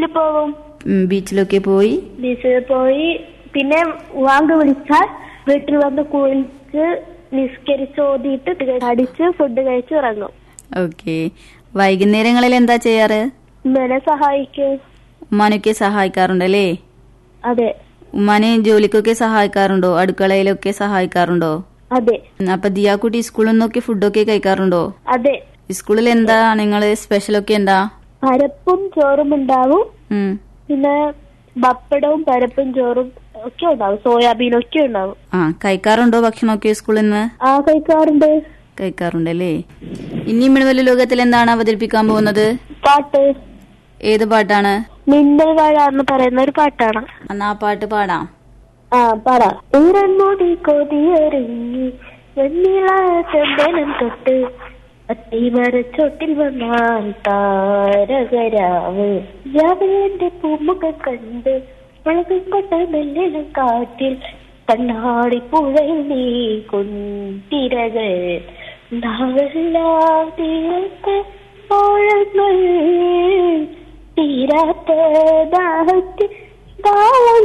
ബീച്ചിൽ പോവും ഉം, ബീച്ചിലൊക്കെ പോയി ബീച്ചിൽ പോയി പിന്നെ വാങ്ക് വിളിച്ചാൽ വീട്ടിൽ വന്ന് കുളിച്ച് നിസ്കരിച്ച് ഓതിയിട്ട് അടിച്ച് ഫുഡ് കഴിച്ച് ഇറങ്ങും ഓക്കെ വൈകുന്നേരങ്ങളിൽ എന്താ ചെയ്യാറ് ഉമ്മനെ സഹായിക്കും ഉമ്മാനൊക്കെ സഹായിക്കാറുണ്ടല്ലേ അതെ ഉമ്മാനെ ജോലിക്കൊക്കെ സഹായിക്കാറുണ്ടോ അടുക്കളയിലൊക്കെ സഹായിക്കാറുണ്ടോ അതെ ഉം, അപ്പൊ ദിയാക്കുട്ടി സ്കൂളിൽ നിന്നൊക്കെ ഫുഡൊക്കെ കഴിക്കാറുണ്ടോ അതെ സ്കൂളിൽ എന്താ നിങ്ങള് സ്പെഷ്യലൊക്കെ എന്താ പരപ്പും ചോറും ഉണ്ടാവും ഉം. പിന്നെ പപ്പടവും പരപ്പും ചോറും ഒക്കെ ഉണ്ടാവും സോയാബീൻ ഒക്കെ ഉണ്ടാവും ആ കഴിക്കാറുണ്ടോ ഭക്ഷണമൊക്കെ സ്കൂളിൽ നിന്ന് ആ കഴിക്കാറുണ്ട് കഴിക്കാറുണ്ടല്ലേ ഇനി മിണവലി ലോകത്തിൽ എന്താണ് അവതരിപ്പിക്കാൻ പോകുന്നത് പാട്ട് ഏത് പാട്ടാണ് മിന്നൽ വാഴ എന്ന് പറയുന്ന ഒരു പാട്ടാണ് എന്നാ ആ പാട്ട് പാടാം ആ പറ ഊരൻമുടി കൊതിയൊരുങ്ങി വെണ്ണില ചന്ദനം തൊട്ട് അത്തിമരച്ചോട്ടിൽ വന്നാൽ താരകരാവ് രാവിലെ പൂമുഖം കണ്ട് മുളകും കൊണ്ട മെല്ലനം കാറ്റിൽ കണ്ണാടി പുഴയിൽ നീ കുന്തിരകൾ തീരത്തെ ഓഴങ്ങൾ തീരാത്ത ദാഹത്തിൽ താളം